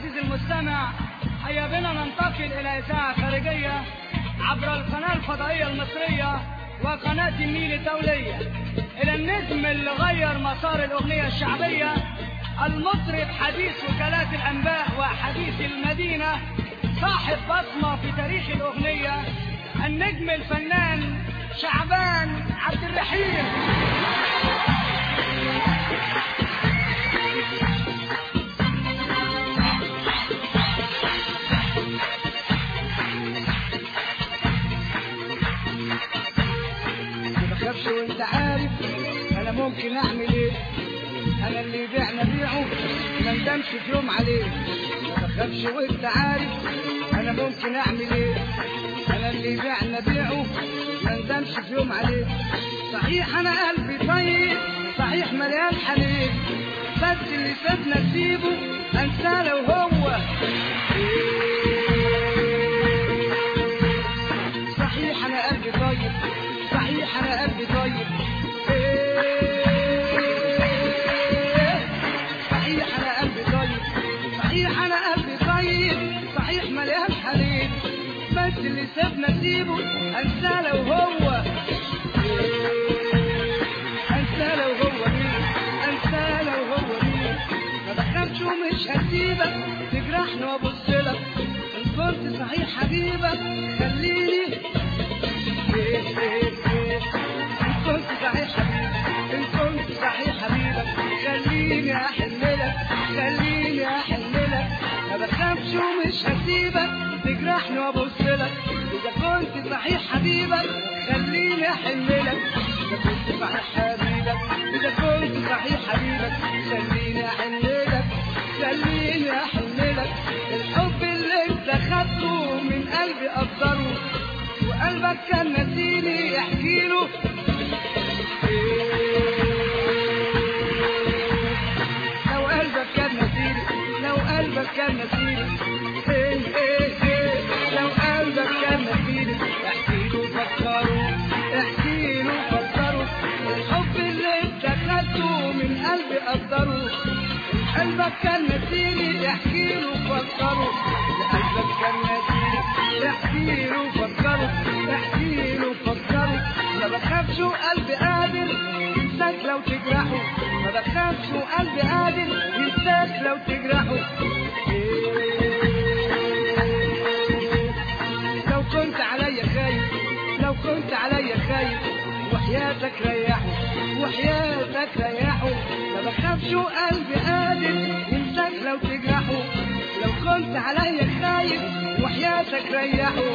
عزيزي المستمع هيا بنا ننتقل إلى إذاعة خارجية عبر القناة الفضائية المصرية وقناة النيل الدولية إلى النجم اللي غير مسار الأغنية الشعبية المطرب حديث وكالات الأنباء وحديث المدينة صاحب بصمة في تاريخ الأغنية النجم الفنان شعبان عبد الرحيم ما بخافش وانت عارف انا ممكن اعمل ايه انا اللي بعنا بيعه ما ندمش في يوم عليه ما بخافش وانت عارف انا ممكن اعمل ايه انا اللي بعنا بيعه ما ندمش في يوم عليه صحيح انا قلبي طيب صحيح مليان حنين بس اللي سابنا نسيبه انساه لو هو صحيح انا قلبي طيب صحيح انا قلبي طيب إيه. صحيح انا قلبي طيب صحيح انا قلبي طيب صحيح مليان حنين بس اللي سابنا نسيبه انساه لو هو انساه لو هو مين انساه لو هو مين ما بخافش ومش هسيبك تجرحني وابص لك ان كنت صحيح حبيبك خليني إيه إيه إيه. ان كنت صحيح حبيبك ان كنت صحيح حبيبك خليني احملك خليني احملك ما بخافش ومش هسيبك تجرحني وابص لك اذا كنت صحيح حبيبك خليني احملك اذا كنت صحيح حبيبك اذا كنت صحيح حبيبك خليني احملك خليني احملك الحب اللي انت خدته من قلبي قدره وقلبك كان نسيني احكي له لو قلبك كان نسيني لو قلبك كان نسيني إيه إيه إيه لو قلبك كان نسيني احكي له فكروا احكي له فكروا الحب اللي انت خدته من قلبي قدره قلبك كان نسيني احكي له فكروا قلبك كان نسيني احكي له فكروا احكي له فكروا ما بخافش وقلبي قادر ينساك لو تجرحه ما بخافش وقلبي قادر ينساك لو تجرحه لو كنت عليا خايف لو كنت عليا خايف وحياتك ريحه وحياتك ريحه ما بخافش وقلبي قادر ينساك لو تجرحه لو كنت عليا خايف وحياتك ريحه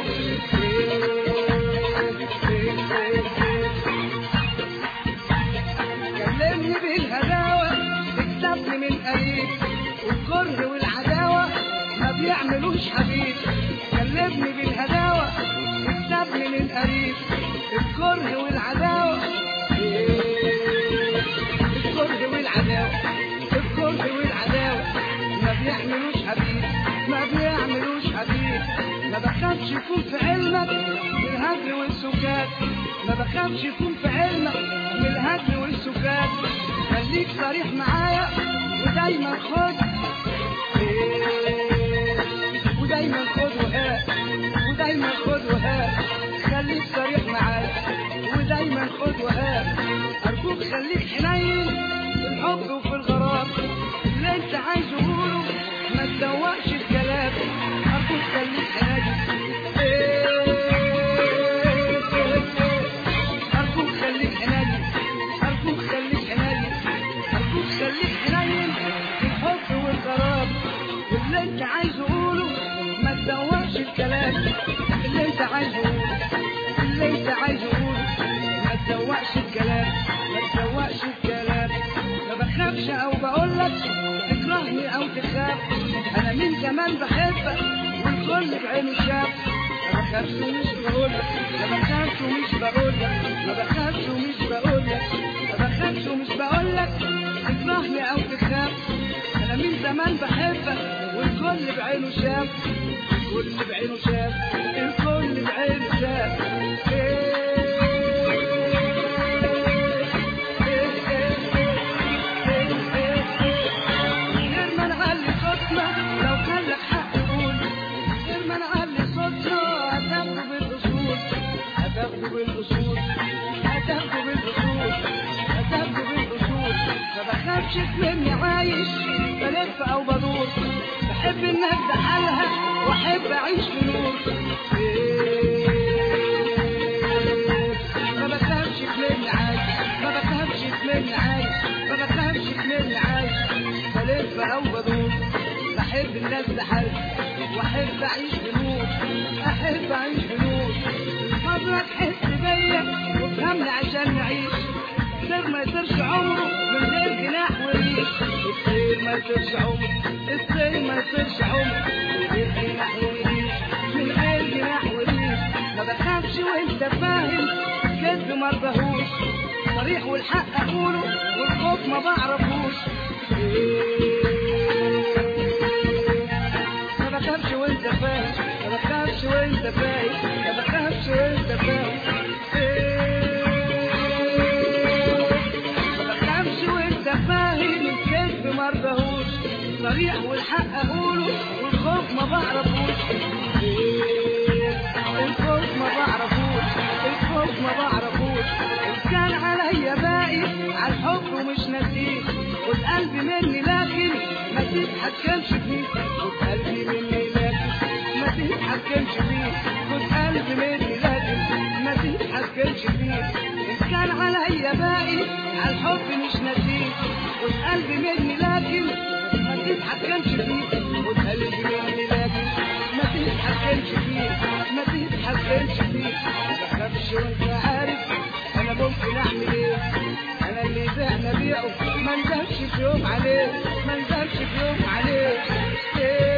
كلمني بالهداوة تكسبني من قريب والكره والعداوة ما بيعملوش حبيب كلمني بالهداوة تكسبني من قريب الكره والعداوة الكره والعداوة الكره والعداوة ما بيعملوش حبيب ما بيعملوش حبيب ما بخافش يكون في علمك من الهجر والسكات ما بخافش يكون في علمك من الهجر والسكات خليك صريح معايا ودايما خد إيه، ودايما خد وهات ودايما خد وهات خليك صريح معايا ودايما خد وهات ارجوك خليك حنين في الحب وفي الغرام اللي انت عايزه قوله ما تدوقش الكلام ارجوك خليك حنين أرجوك خليك حنين أرجوك خليك حنين أرجوك خليك حنين في الحب والغرام واللي أنت عايزه قوله ما تدوقش الكلام اللي أنت عايزه قوله اللي أنت عايزه قوله ما تدوقش الكلام ما تدوقش الكلام ما بخافش أو بقول لك تكرهني أو تخاف أنا من زمان بحبك والكل بعينه شاف ما بخافش ومش بقول لك ما بخافش ومش بقول لك ما بخافش ومش بقول لك ما بخافش ومش بقول لك تكرهني او تخاف انا من زمان بحبك والكل بعينه شاف الكل بعينه شاف الكل بعينه شاف غير ما نعلي صوتنا لو كان بالاصول هتاخده بالاصول هتاخده بالاصول ما بخافش مني عايش بلف او بدور بحب الناس بحالها واحب اعيش في نور ما بخافش مني عايش ما بخافش مني عايش ما بخافش مني عايش بلف او بدور بحب الناس بحالها واحب اعيش في نور احب اعيش في نور حضرتك حس بيا وافهمني عشان نعيش السير ما يصيرش عمره من غير جناح وريش السير ما يصيرش عمره السير ما يصيرش عمره من غير جناح وريش من غير جناح وريش ما بخافش وانت فاهم كذب ما ارضاهوش صريح والحق اقوله والخوف ما بعرفوش ما بخافش وانت فاهم ما بخافش وانت فاهم ما بخافش وانت فاهم ما بخافش وانت فاهم الكذب ما ارضاهوش صريح والحق اقوله والخوف ما بعرفوش الخوف ما بعرفوش الخوف ما بعرفوش إن كان عليا باقي على الحب ومش ناسيه خد قلبي مني لكن ما تتحكمش فيه خد قلبي مني لكن ما تتحكمش فيه خد قلبي مني لكن ما تتحكمش فيه إن كان عليا باقي على الحب مش ناسيه خد قلبي مني لكن ما تتحكمش فيه خد قلبي مني لكن ما تتحكمش فيه ما تتحكمش فيه ما تخافش وانت عارف انا ممكن اعمل ايه انا اللي بعنا بيعه ما ندمش في يوم عليه ما ندمش في يوم عليه إيه